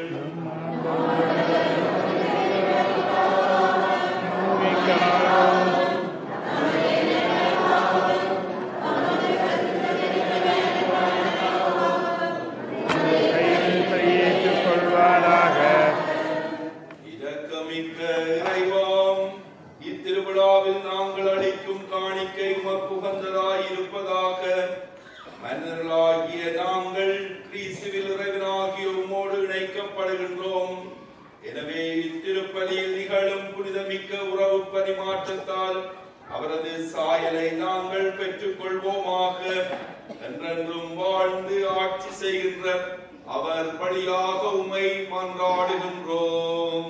ஏற்றுக்கொள்வாராக இரக்கமிக்க இறைவாம் இத்திருவிழாவில் நாங்கள் அளிக்கும் காணிக்கை உமக்குகந்ததாய் இருப்பதாக மன்னர்களாகிய நாங்கள் கிறிஸ்துவில் இறைவனாகிய உம்மோடு இணைக்கப்படுகின்றோம் எனவே இத்திருப்பலியில் நிகழும் புனிதமிக்க உறவு பரிமாற்றத்தால் அவரது சாயலை நாங்கள் பெற்றுக் கொள்வோமாக என்றென்றும் வாழ்ந்து ஆட்சி செய்கின்ற அவர் வழியாக உமை மன்றாடுகின்றோம்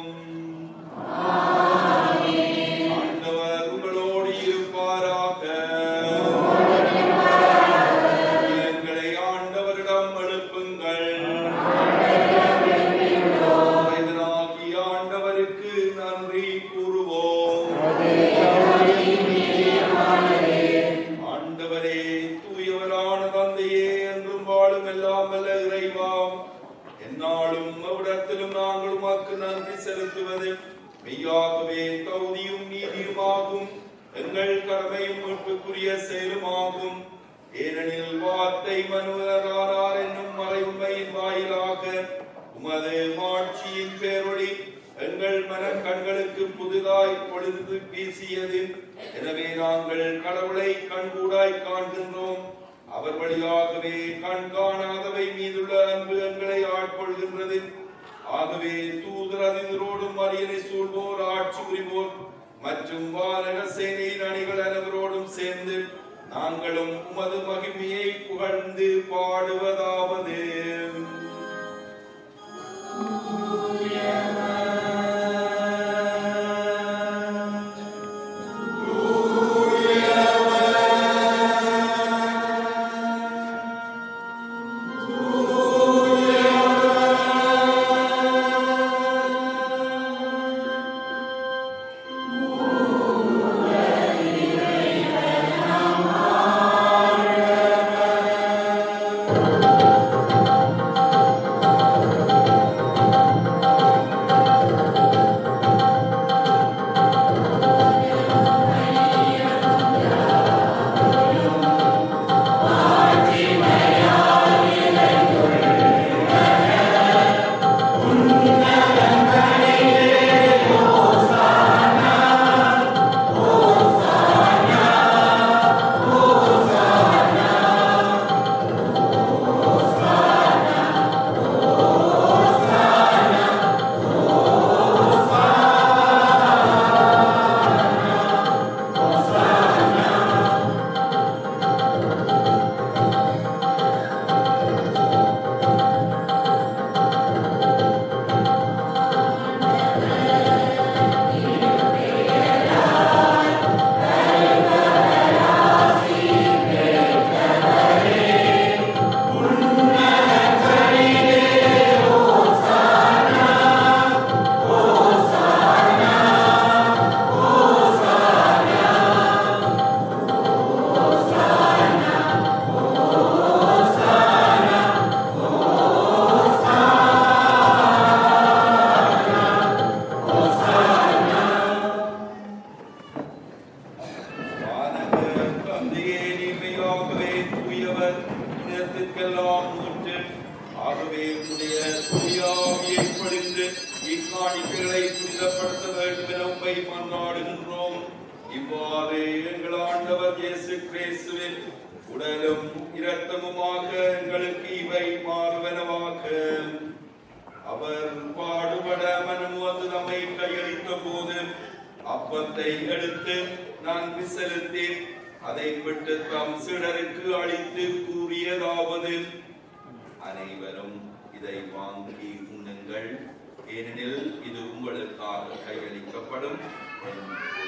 ஆண்டவர் உங்களோடு இருப்பாராக எங்களை ஆண்டவரிடம் எழுப்புங்கள் இறைவனாகிய ஆண்டவருக்கு நன்றி கூறுவோம் ஆண்டவரே தூயவரான தந்தையே என்றும் வாழும் எல்லாம் வல்ல இறைவாம் என்னாலும் அவ்விடத்திலும் நாங்கள் உமக்கு நன்றி செலுத்துவது மெய்யாகவே தகுதியும் நீதியுமாகும் எங்கள் கடமையும் மீட்புக்குரிய செயலுமாகும் ஏனெனில் வார்த்தை மனுவரானார் என்னும் மறைவுமையின் வாயிலாக உமது மாட்சியின் பேரொளி எங்கள் மனக் கண்களுக்கு புதிதாய் பொழுது வீசியது எனவே நாங்கள் கடவுளை கண்கூடாய் காண்கின்றோம் அவர் வழியாகவே கண் காணாதவை மீதுள்ள அன்பு எங்களை ஆட்கொள்கின்றது ஆகவே தூதர் அதிதரோடும் அரியணை சூழ்வோர் ஆட்சி புரிவோர் மற்றும் வானக சேனையின் அணிகள் அனைவரோடும் சேர்ந்து நாங்களும் உமது மகிமையை புகழ்ந்து பாடுவதாவது வானவர் தந்தையே நீமையாகவே தூயவர் இனத்திற்கெல்லாம் ஊற்று ஆகவே உடைய தூயாவியை பொழிந்து இக்காணிக்கைகளை புனிதப்படுத்த வேண்டும் என உண்மை மன்றாடுகின்றோம் இவ்வாறு எங்கள் ஆண்டவர் இயேசு கிறிஸ்துவின் உடலும் இரத்தமுமாக எங்களுக்கு இவை மாறுவனவாக அவர் பாடுபட மனம் வந்து நம்மை கையளித்த போது அப்பத்தை எடுத்து நன்கு செலுத்தி அதை விட்டு தம் சிடருக்கு அளித்து கூறியதாவது அனைவரும் இதை வாங்கி உண்ணுங்கள் ஏனெனில் இது உங்களுக்காக கையளிக்கப்படும் என் உடல்.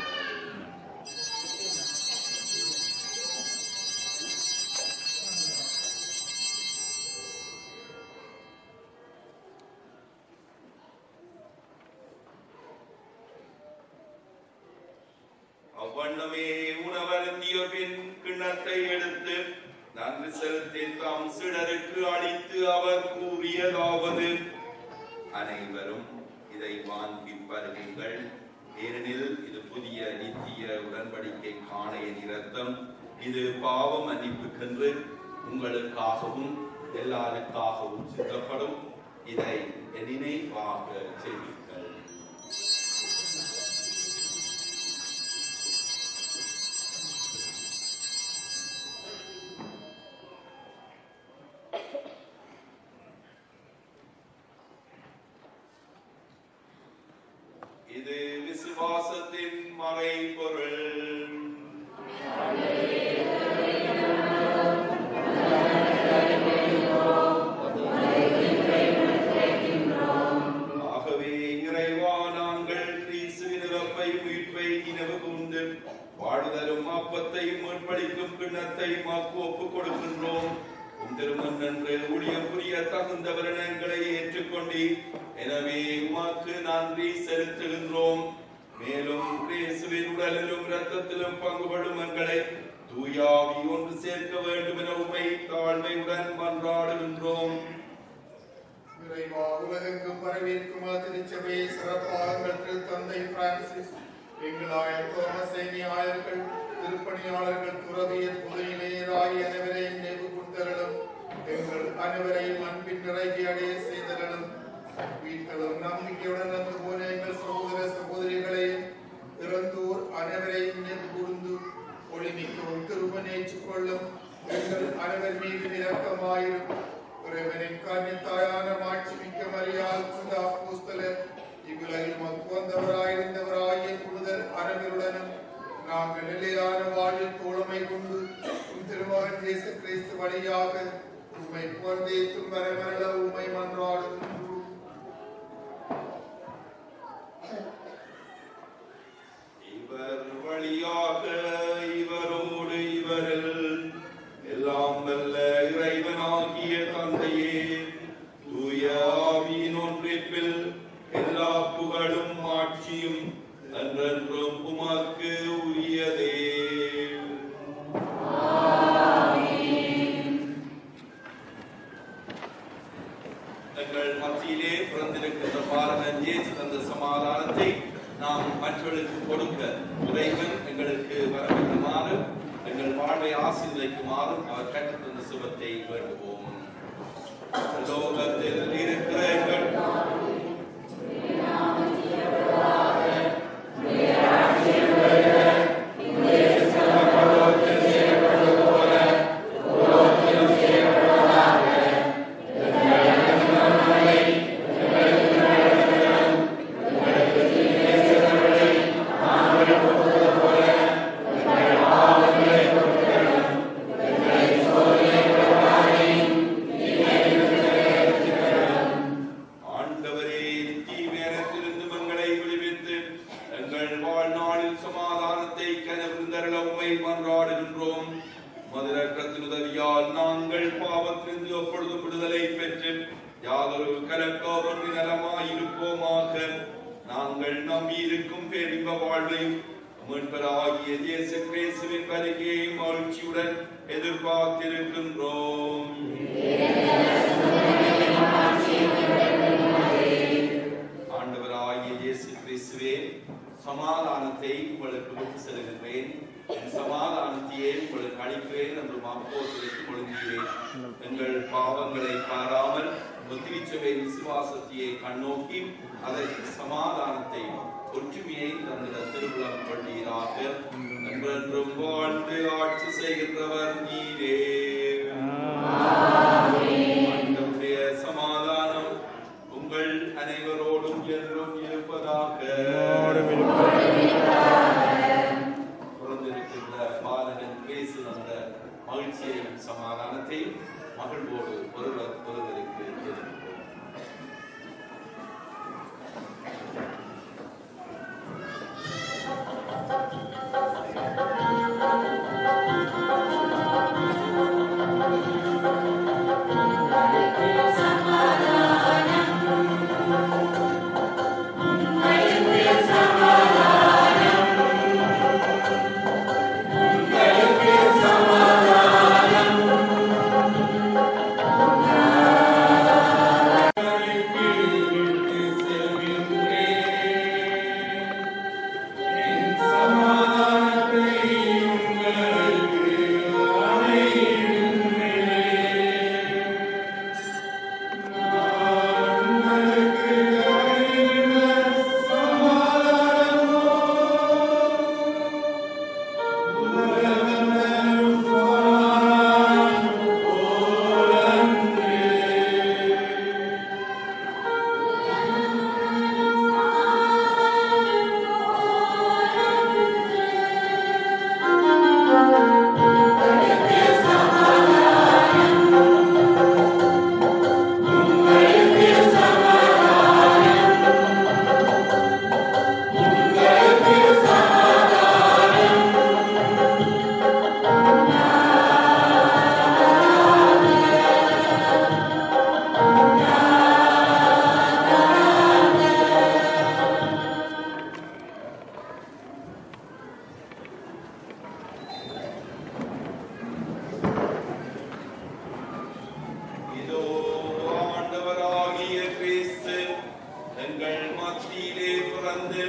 அவ்வண்ணமே உணவருந்திய பின் கிண்ணத்தை எடுத்து நன்றி செலுத்தி தாம் சிலருக்கு அளித்து அவர் கூறியதாவது அனைவரும் இதை வாங்கி பருகுங்கள் ஏனெனில் இது புதிய நித்திய உடன்படிக்கை காணைய நிறத்தம் இது பாவ மன்னிப்புக்கென்று உங்களுக்காகவும் எல்லாருக்காகவும் சித்தப்படும் இதை நினைவாக செய்வீர்கள் இது விசுவாசத்தின் மறைபொருள் ஆகவே இறைவா நாங்கள் கிறிஸ்துவின் இறப்பை மீட்பை நினைவு கூர்ந்து வாழ்தலும் அப்பத்தையும் முற்படிக்கும் கிண்ணத்தையும் ஆக்கு ஒப்புக் கொடுக்கின்றோம் உம் திருமண் என்று ஊழியம் புரிய தகுந்தவர் எங்களை ஏற்றுக்கொண்டீர் எனவே உமக்கு நன்றி செலுத்துகின்றோம் மேலும் கிறிஸ்துவின் உடலிலும் இரத்தத்திலும் பங்குபடும் எங்களை தூயாவி ஒன்று சேர்க்க வேண்டும் என உமை தாழ்மையுடன் மன்றாடுகின்றோம் இறைவா உலகெங்கும் வரவேற்கும் திருச்சபை சிறப்பாளர்கள் திருத்தந்தை பிரான்சிஸ் எங்கள் ஆயர் தோமசேனி ஆயர்கள் திருப்பணியாளர்கள் துறவியர் புதையிலேயர் ஆகிய அனைவரையும் நினைவு கூர்ந்தரலும் எங்கள் அனைவரையும் அன்பின் நிறைவி அடைய செய்தரலும் வீட்டிலும் நம்பிக்கையுடன் வந்து போன எங்கள் சகோதர சகோதரிகளையும் இறந்தோர் அனைவரையும் நினைவு கூர்ந்து ஒளிமிக்கவும் திருமணேற்றுக் கொள்ளும் எங்கள் அனைவர் மீது இரக்கமாயிரும் இறைவனின் கன்னித்தாயான மாட்சிமிக்க மரியாள் புனித அப்போஸ்தலர் இவ்வுலகில் மக்கு வந்தவராயிருந்தவராகிய புனிதர் அனைவருடனும் நாங்கள் நிலையான வாழ்வில் தோழமை கொண்டு உம் திருமகன் இயேசு கிறிஸ்து வழியாக உம்மை புகழ்ந்தேத்தும் வரமரள உம்மை மன்றாடுகின்றோம் இவர் வழியாக இவரோடு இவரில் எல்லாம் வல்ல இறைவனாகிய தந்தையே தூய ஆவியின் ஒன்றிப்பில் எல்லா புகழும் ஆட்சியும் என்றென்றும் உமக்கு உரியதே எங்கள் மத்தியிலே பிறந்திருக்கின்ற பாரதன் இயேசு தந்த சமாதானத்தை நாம் மற்றவர்களுக்கு கொடுக்க இறைவன் எங்களுக்கு வரவேற்றுமாறு எங்கள் வாழ்வை ஆசீர்வதிக்குமாறும் அவர் கற்றுத் தந்த சுபத்தை வேண்டுவோம் லோகத்தில் இருக்கிற எங்கள் ஆண்டவரே தீவிரத்திலிருந்து எங்களை விடுவித்து எங்கள் வாழ்நாளில் சமாதானத்தை கனவிருந்தருள உம்மை மன்றாடுகின்றோம் மதுரக்கத்தின் உதவியால் நாங்கள் பாவத்திலிருந்து எப்பொழுதும் விடுதலை பெற்று யாதொரு கலக்கோரொன்று நலமாயிருப்போமாக நாங்கள் நம்பியிருக்கும் பேரின்ப வாழ்வையும் மீட்பராகிய இயேசு கிறிஸ்துவின் வருகையை மகிழ்ச்சியுடன் எதிர்பார்த்திருக்கின்றோம் ஆண்டவராகிய இயேசு கிறிஸ்துவே சமாதானத்தை உங்களுக்கு விட்டு செல்கின்றேன் என் சமாதானத்தையே உங்களுக்கு அளிக்கிறேன் என்று மாப்போசலுக்கு மொழிகிறேன் எங்கள் பாவங்களை பாராமல் ஒத்திவிச்சவை விசுவாசத்தையே கண்ணோக்கி அதற்கு சமாதானத்தை ஒற்றுமையை தந்திட திருவிழம் கொள்வீராக என்றென்றும் வாழ்ந்து ஆட்சி செய்கின்றவர் நீரே ஆண்டவருடைய சமாதானம் உங்கள் அனைவரோடும் என்றும் இருப்பதாக பிறந்திருக்கின்ற பாலகன் பேசு அந்த மகிழ்ச்சியையும் சமாதானத்தையும் மகிழ்வோடு ஒருவர் ஒருவருக்கு எதிர்ப்போம் ஆ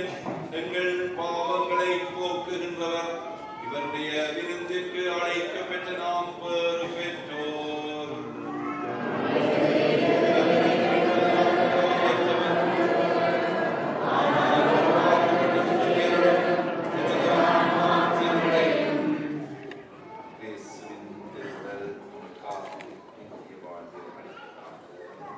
எங்கள் பாவங்களை போக்குகின்றவர் இவருடைய விருந்திற்கு அழைக்கப்பட்ட நாம் பேறு பெற்றோர் இயேசுவின் திருவுடல் உமக்காக இன்றைய வாழ்வில் அளிக்கப்பட்டது.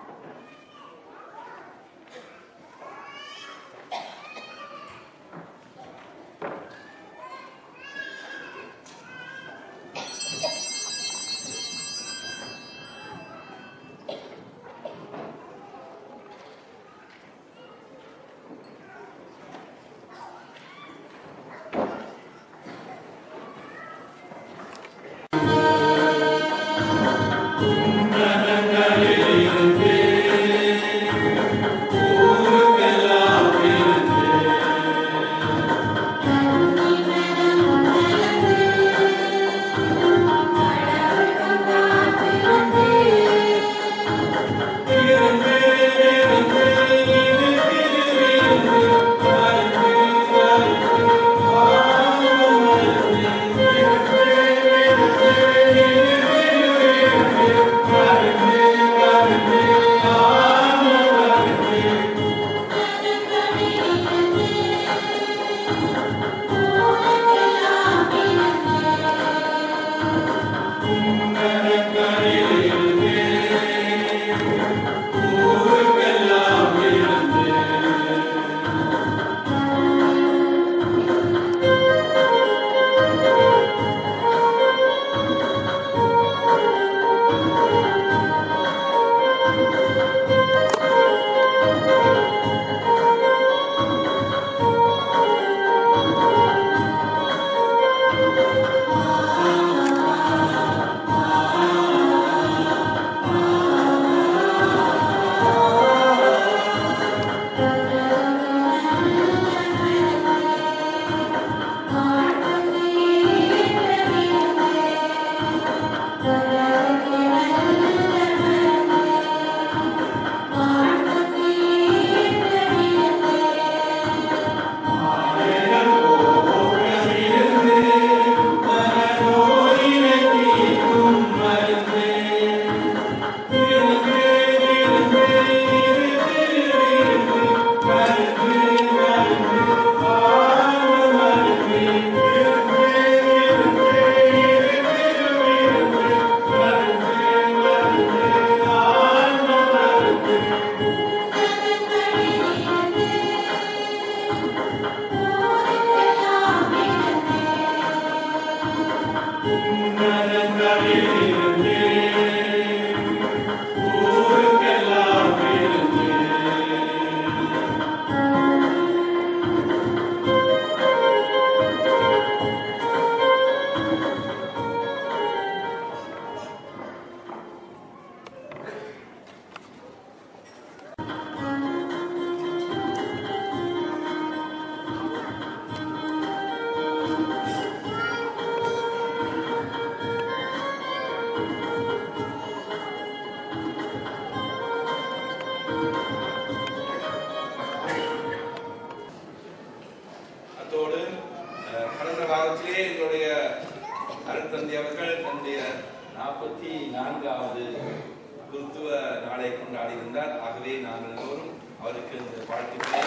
அத்தோடு அஹ், கடந்த வாரத்திலே எங்களுடைய அருட்தந்தை அவர்கள் தன்னுடைய நாற்பத்தி நான்காவது குருத்துவ நாளை கொண்டாடி இருந்தார் ஆகவே நாங்கள் எல்லோரும் அவருக்கு இந்த வாழ்த்துக்களை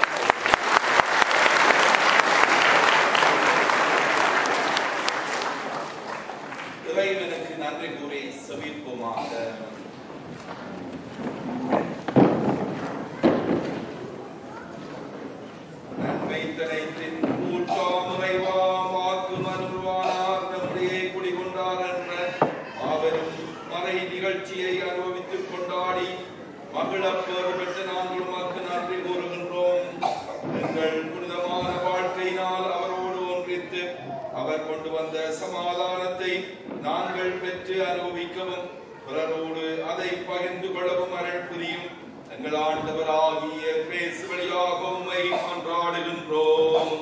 இறைவனுக்கு நன்றி கூறி செவிப்போமாக நன்மை தனைத்தின் ஊற்றாமுறைவாம் வாக்கு மன்றுவானார் நம்முடைய குடிகொண்டார் என்ற மாபெரும் மறை நிகழ்ச்சியை அனுபவித்துக் கொண்டாடி மகிழப்பேறு பெற்ற நாங்கள் உமக்கு நன்றி கூறுகின்றோம் எங்கள் புனிதமான வாழ்க்கையினால் அவரோடு ஒன்றித்து அவர் கொண்டு வந்த சமாதானத்தை நாங்கள் பெற்று அனுபவிக்கவும் பிறரோடு அதை பகிர்ந்து கொள்ளவும் அருள் புரியும் எங்கள் ஆண்டவராகிய கிரேசு வழியாக உம்மை கொண்டாடுகின்றோம்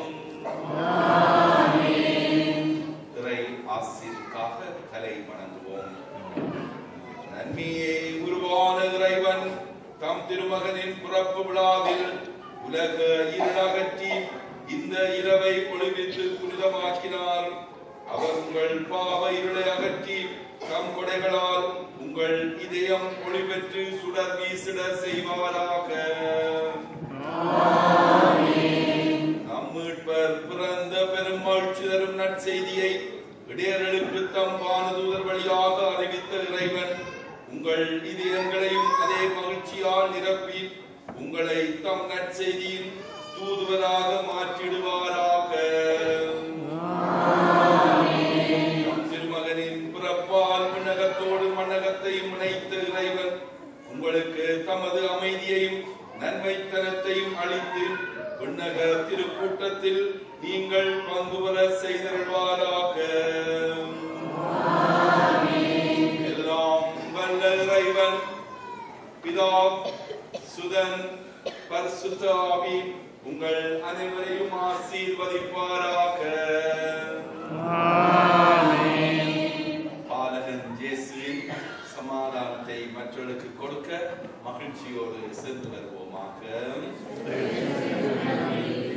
திரை ஆசிற்காக தலை வணங்குவோம் நன்மையே உருவான இறைவன் தம் திருமகனின் பிறப்பு விழாவில் உலக இருளகற்றி இந்த இரவை ஒளிவித்து புனிதமாக்கினார் அவர் உங்கள் பாவ இருளை அகற்றி தம் கொடைகளால் உங்கள் இதயம் ஒளி பெற்று சுடர் வீசிட செய்வாராக நம் மீட்பர் பிறந்த பெரும் மகிழ்ச்சி தரும் நற்செய்தியை இடையர்களுக்கு தம் வானதூதர் வழியாக அறிவித்த இறைவன் உங்கள் இதயங்களையும் அதே மகிழ்ச்சியால் நிரப்பி உங்களை தம் நற்செய்தியின் தூதுவராக மாற்றிடுவாராக நம் திருமகனின் பிறப்பால் விண்ணகத்தோடு மண்ணகத்தையும் இணைத்த இறைவன் உங்களுக்கு தமது அமைதியையும் நன்மைத்தனத்தையும் அளித்து விண்ணக திருக்கூட்டத்தில் நீங்கள் பங்கு பெற செய்தருள்வாராக எல்லாம் வல்ல இறைவன் பிதா சுதன் பரிசுத்த ஆவி உங்கள் அனைவரையும் ஆசீர்வதிப்பாராக பாலகன் இயேசுவின் சமாதானத்தை மற்றவர்களுக்கு கொடுக்க மகிழ்ச்சியோடு சென்று வருவோமாக